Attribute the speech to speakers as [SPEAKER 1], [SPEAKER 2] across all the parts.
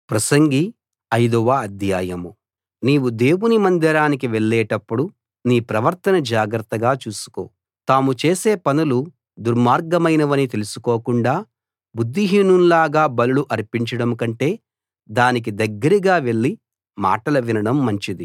[SPEAKER 1] ప్రసంగి ఐదవ అధ్యాయం నీవు దేవుని మందిరానికి వెళ్ళేటప్పుడు నీ ప్రవర్తన జాగ్రత్తగా చూసుకో తాము చేసే పనులు దుర్మార్గమైనవని తెలుసుకోకుండా బుద్ధిహీనుల్లాగా బలులు అర్పించడం కంటే దానికి దగ్గరగా వెళ్లి మాటలు వినడం మంచిది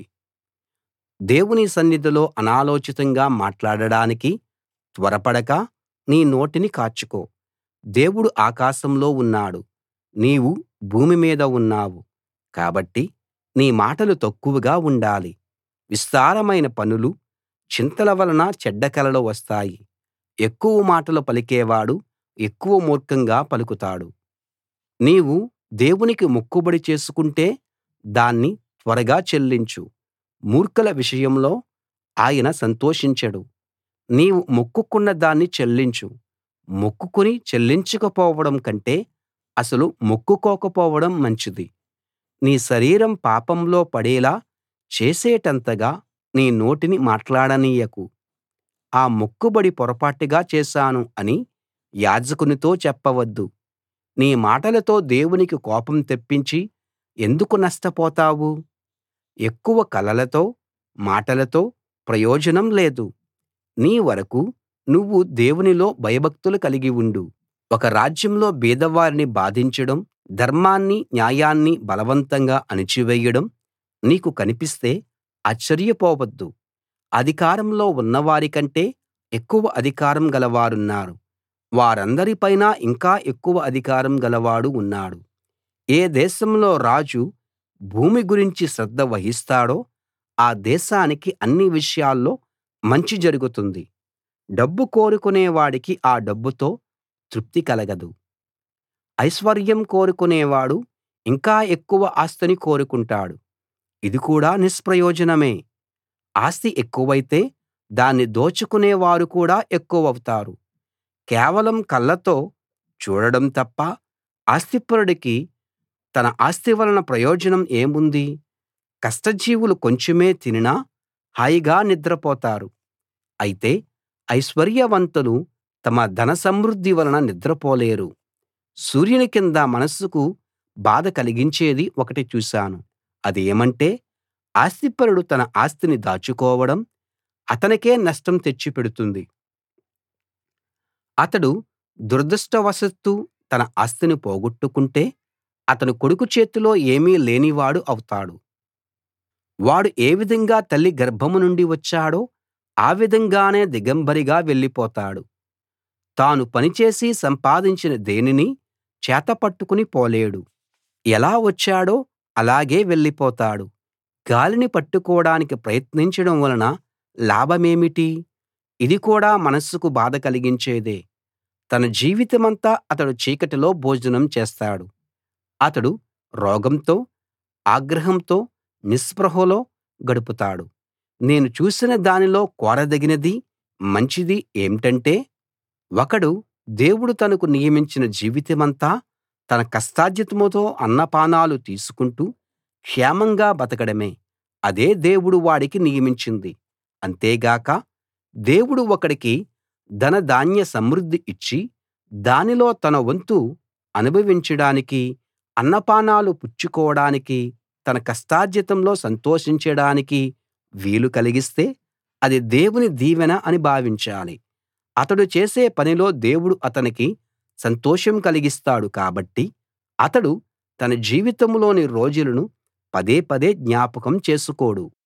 [SPEAKER 1] దేవుని సన్నిధిలో అనాలోచితంగా మాట్లాడడానికి త్వరపడక నీ నోటిని కాచుకో దేవుడు ఆకాశంలో ఉన్నాడు నీవు భూమి మీద ఉన్నావు కాబట్టి నీ మాటలు తక్కువగా ఉండాలి విస్తారమైన పనులు చింతల వలన చెడ్డ కలలు వస్తాయి ఎక్కువ మాటలు పలికేవాడు ఎక్కువ మూర్ఖంగా పలుకుతాడు నీవు దేవునికి మొక్కుబడి చేసుకుంటే దాన్ని త్వరగా చెల్లించు మూర్ఖుల విషయంలో ఆయన సంతోషించడు నీవు మొక్కుకున్న దాన్ని చెల్లించు మొక్కుకుని చెల్లించకపోవడం కంటే అసలు మొక్కుకోకపోవడం మంచిది నీ శరీరం పాపంలో పడేలా చేసేటంతగా నీ నోటిని మాట్లాడనీయకు ఆ మొక్కుబడి పొరపాటుగా చేశాను అని యాజకునితో చెప్పవద్దు నీ మాటలతో దేవునికి కోపం తెప్పించి ఎందుకు నష్టపోతావు ఎక్కువ కలలతో మాటలతో ప్రయోజనం లేదు నీ వరకూ నువ్వు దేవునిలో భయభక్తులు కలిగి ఉండు ఒక రాజ్యంలో బీదవారిని బాధించడం ధర్మాన్ని న్యాయాన్ని బలవంతంగా అణిచివేయడం నీకు కనిపిస్తే ఆశ్చర్యపోవద్దు అధికారంలో ఉన్నవారి కంటే ఎక్కువ అధికారం గలవారున్నారు వారందరి పైనా ఇంకా ఎక్కువ అధికారం గలవాడు ఉన్నాడు ఏ దేశంలో రాజు భూమి గురించి శ్రద్ధ వహిస్తాడో ఆ దేశానికి అన్ని విషయాల్లో మంచి జరుగుతుంది డబ్బు కోరుకునే వాడికి ఆ డబ్బుతో తృప్తి కలగదు ఐశ్వర్యం కోరుకునేవాడు ఇంకా ఎక్కువ ఆస్తిని కోరుకుంటాడు ఇది కూడా నిష్ప్రయోజనమే ఆస్తి ఎక్కువైతే దాన్ని దోచుకునే వారు కూడా ఎక్కువౌతారు కేవలం కళ్ళతో చూడడం తప్ప ఆస్తిపరుడికి తన ఆస్తి వలన ప్రయోజనం ఏముంది కష్టజీవులు కొంచెమే తినినా హాయిగా నిద్రపోతారు అయితే ఐశ్వర్యవంతులు తమ ధనసమృద్ధి వలన నిద్రపోలేరు సూర్యుని కింద మనస్సుకు బాధ కలిగించేది ఒకటి చూశాను అదేమంటే ఆస్తిపరుడు తన ఆస్తిని దాచుకోవడం అతనికే నష్టం తెచ్చిపెడుతుంది అతడు దురదృష్టవశాత్తు తన ఆస్తిని పోగొట్టుకుంటే అతని కొడుకు చేతిలో ఏమీ లేనివాడు అవుతాడు వాడు ఏ విధంగా తల్లి గర్భం నుండి వచ్చాడో ఆ విధంగానే దిగంబరిగా వెళ్ళిపోతాడు తాను పనిచేసి సంపాదించిన దేనినీ చేతపట్టుకుని పోలేడు ఎలా వచ్చాడో అలాగే వెళ్ళిపోతాడు గాలిని పట్టుకోడానికి ప్రయత్నించడం వలన లాభమేమిటి ఇది కూడా మనస్సుకు బాధ కలిగించేదే తన జీవితమంతా అతడు చీకటిలో భోజనం చేస్తాడు అతడు రోగంతో ఆగ్రహంతో నిస్పృహలో గడుపుతాడు నేను చూసిన దానిలో కోరదగినది మంచిది ఏంటంటే ఒకడు దేవుడు తనకు నియమించిన జీవితమంతా తన కష్టార్జితంతో అన్నపానాలు తీసుకుంటూ క్షేమంగా బతకడమే అదే దేవుడు వాడికి నియమించింది అంతేగాక దేవుడు ఒకడికి ధనధాన్య సమృద్ధి ఇచ్చి దానిలో తన వంతు అనుభవించడానికీ అన్నపానాలు పుచ్చుకోడానికీ తన కష్టార్జితంలో సంతోషించడానికీ వీలు కలిగిస్తే అది దేవుని దీవెన అని భావించాలి అతడు చేసే పనిలో దేవుడు అతనికి సంతోషం కలిగిస్తాడు కాబట్టి అతడు తన జీవితంలోని రోజులను పదే పదే జ్ఞాపకం చేసుకోడు